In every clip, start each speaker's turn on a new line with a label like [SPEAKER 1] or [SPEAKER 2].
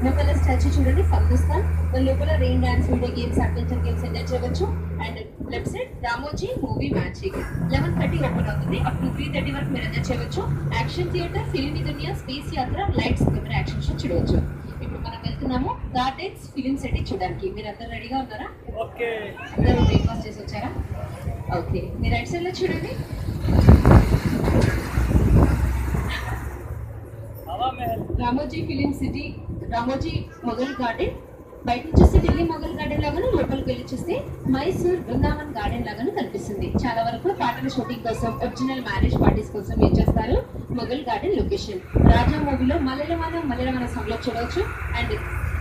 [SPEAKER 1] లోపల స్టాచ్యూ చూడండి పంపిస్తాన్ దాని లోపల rain dance video games adventure games enjoy చేయవచ్చు and left side Ramoji movie magic eleven thirty open అవుతుంది అప్ టు త్రీ థర్టీ వరకు మీరు ఎంజాయ్ చేయవచ్చు action theatre film Duniya space Yatra lights camera action show చూడవచ్చు ఇప్పుడు మనం వెళ్తున్నాము గార్డెన్స్ ఫిలిం సిటీ చూడడానికి మీరు అందరు రెడీగా ఉన్నారా
[SPEAKER 2] ఓకే
[SPEAKER 1] అందరూ బ్రేక్ఫాస్ట్ చేసి వచ్చారా ఓకే మీరు రైట్ సైడ్ లో చూడండి
[SPEAKER 2] Hawa Mahal
[SPEAKER 1] Ramoji film city Ramoji Mughal garden బయట నుంచి చూస్తే ఢిల్లీ మొఘల్ గార్డెన్ లాగాను లోపలికి వెళ్ళి చూస్తే మైసూర్ బృందావన్ గార్డెన్ లాగాను కనిపిస్తుంది చాలా వరకు పాటల షూటింగ్ కోసం ఒరిజినల్ మ్యారేజ్ పార్టీస్ కోసం ఏం చేస్తారు మొఘల్ గార్డెన్ లొకేషన్ రాజా మూవీలో మలయమాన మలయమాన సాంగ్లో చూడవచ్చు అండ్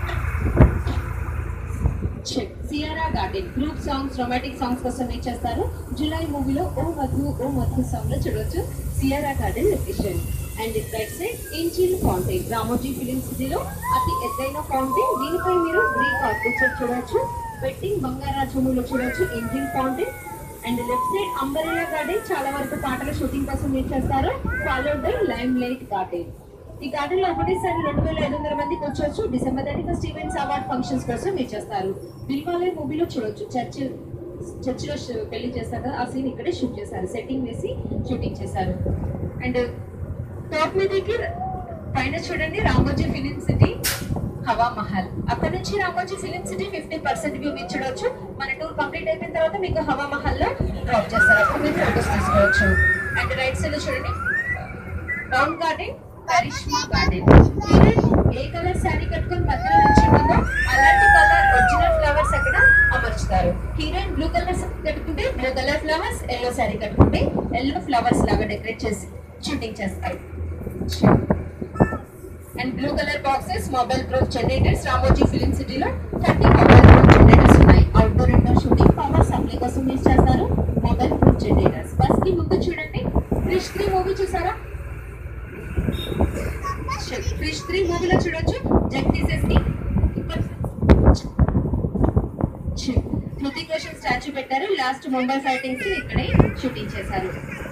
[SPEAKER 1] చెక్ Sierra garden group songs romantic songs కోసం ఏం చేస్తారు జులై మూవీలో ఓ మధు ఓ మధు సాంగ్ లో చూడవచ్చు Sierra garden location and right side angel fountain Ramoji film సిటీలో అతి ఎత్తైన ఫౌంటైన్ దీనిపై మీరు గ్రీక్ ఆర్కిటెక్చర్ చూడవచ్చు వెట్టింగ్ బంగారాజు మూవీలో చూడవచ్చు angel fountain and left side umbrella garden చాలా వరకు పాటల షూటింగ్ కోసం ఏం చేస్తారు followed by lime light garden ఈ గార్డెన్ లో ఒకటేసారి రెండు వేల ఐదు వందల మంది కూర్చోవచ్చు December thirty first events award functions కోసం మీరు చేస్తారు దిల్వాలే మూవీలో చూడొచ్చు చర్చ్ చర్చిలో షూ- పెళ్లి చేస్తారు కదా ఆ సీన్ ఇక్కడే షూట్ చేశారు సెట్టింగ్ వేసి షూటింగ్ చేశారు అండ్ టాప్ మీదకి పైన చూడండి రామోజీ ఫిలిం సిటీ హవా మహల్ అక్కడ నుంచి Ramoji film city fifty percent view మీరు చూడొచ్చు మన టూర్ కంప్లీట్ అయిపోయిన తర్వాత మీకు హవా మహల్ లో డ్రాప్ చేస్తారు అప్పుడు మీరు ఫోటోస్ తీసుకోవచ్చు అండ్ రైట్ సైడ్ లో చూడండి round garden Karishma garden heroine ఏ కలర్ శారీ కట్టుకొని పక్కన నిల్చుంటుందో అలాంటి కలర్ ఒరిజినల్ ఫ్లవర్స్ అక్కడ అమర్చుతారు హీరోయిన్ బ్లూ కలర్ కట్టుకుంటే blue colour flowers yellow sari కట్టుకుంటే ఎల్లో ఫ్లవర్స్ లాగా డెకరేట్ చేసి షూటింగ్ చేస్తారు and blue colour boxes mobile proof generators Ramoji film సిటీలో థర్టీ మొబైల్ ప్రూఫ్ జనరేటర్స్ ఉన్నాయి outdoor indoor shooting power supply కోసం యూజ్ చేస్తారు మొబైల్ ప్రూఫ్ జనరేటర్స్ బస్ కి ముందు చూడండి క్రిష్ త్రీ మూవీ చూసారా క్రిష్ త్రీ మూవీలో చూడొచ్చు జగ్ తీసేసి హృతిక్ రోషన్ స్టాచ్యూ పెట్టారు లాస్ట్ ముంబై ఫైటింగ్స్ ఇక్కడే షూటింగ్ చేశారు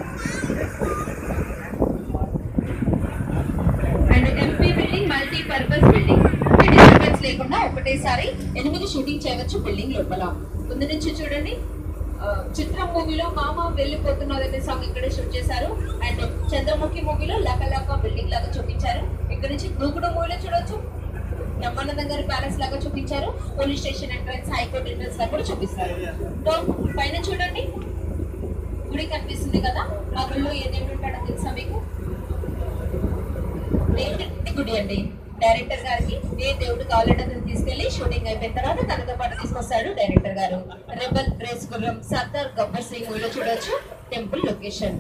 [SPEAKER 1] and MP building multi purpose building disturbance లేకుండా ఒకటేసారి ఎనిమిది షూటింగ్ చేయవచ్చు బిల్డింగ్ లోపల ముందు నుంచి చూడండి ఆ, చిత్రం మూవీలో మామ వెళ్ళిపోతున్నారు అనే సాంగ్ ఇక్కడే షూట్ చేశారు అండ్ చంద్రముఖి మూవీలో లక లక బిల్డింగ్ లాగా చూపించారు ఇక్కడ నుంచి దూకుడు మూవీలో చూడొచ్చు బ్రహ్మానందం గారి ప్యాలెస్ లాగా చూపించారు police station entrance high court entrance లాగా కూడా చూపిస్తారు సో పైన చూడండి గుడి కనిపిస్తుంది కదా ఆ గుడిలో ఏ దేవుడు ఉంటాడో తెలుసా మీకు దేవుడి గుడి అండి డైరెక్టర్ గారికి ఏ దేవుడు కావాలంటే అతను తీసుకెళ్లి షూటింగ్ అయిపోయిన తర్వాత తనతో పాటు తీసుకొస్తాడు డైరెక్టర్ గారు రెబల్ రేస్ గుర్రం సర్దార్ గబ్బర్ సింగ్ మూవీలో చూడొచ్చు temple location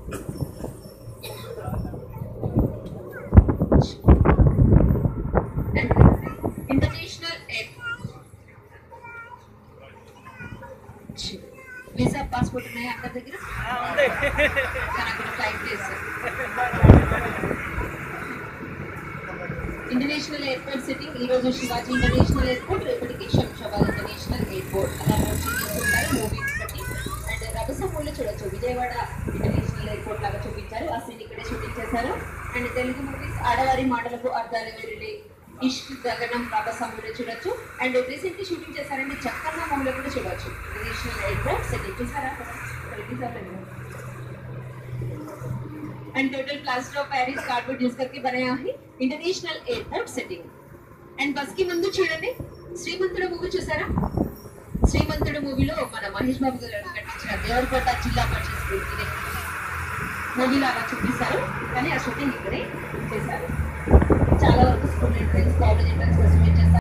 [SPEAKER 1] international visa passport ఉన్నాయా అక్కడ దగ్గర
[SPEAKER 2] ఉంది
[SPEAKER 1] కానీ అక్కడ ఫ్లైట్ లేదు ఇంటర్నేషనల్ ఎయిర్పోర్ట్ సిట్టింగ్ ఈ రోజు శివాజీ ఇంటర్నేషనల్ ఎయిర్పోర్ట్ రేపటికి శంషాబాద్ ఇంటర్నేషనల్ ఎయిర్పోర్ట్ అలా నోట్ చేస్తుంటారు మూవీస్ బట్టి అండ్ రభసమూలు చూడొచ్చు విజయవాడ ఇంటర్నేషనల్ ఎయిర్పోర్ట్ లాగా చూపించారు ఆ సీన్ ఇక్కడే షూటింగ్ చేశారు అండ్ తెలుగు మూవీస్ ఆడవారి మాటలకు అర్థాలు వేరులే ఇష్క్ గగనం రభసమూలు చూడొచ్చు అండ్ రీసెంట్లీ షూటింగ్ చేశారంటే చక్కన్న మూవీలో కూడా చూడొచ్చు ఇంటర్నేషనల్ ఎయిర్పోర్ట్ సెట్టింగ్ చూసారా రిలీజ్ అవ్వలేదు and total plaster of Paris cardboard use करके बनाया है international airport setting and bus కి ముందు చూడండి శ్రీమంతుడు మూవీ చూసారా శ్రీమంతుడు మూవీలో మన మహేష్ బాబు గారు నటించిన దేవరకోట జిల్లా పరిషత్ స్కూల్ ఇదే మూవీలో అలా చూపిస్తారు కానీ ఆ షూటింగ్ ఇక్కడే చేశారు చాలా వరకు స్కూల్ ఎంట్రన్స్ కాలేజ్ ఎంట్రన్స్ కోసం ఏం చేస్తారు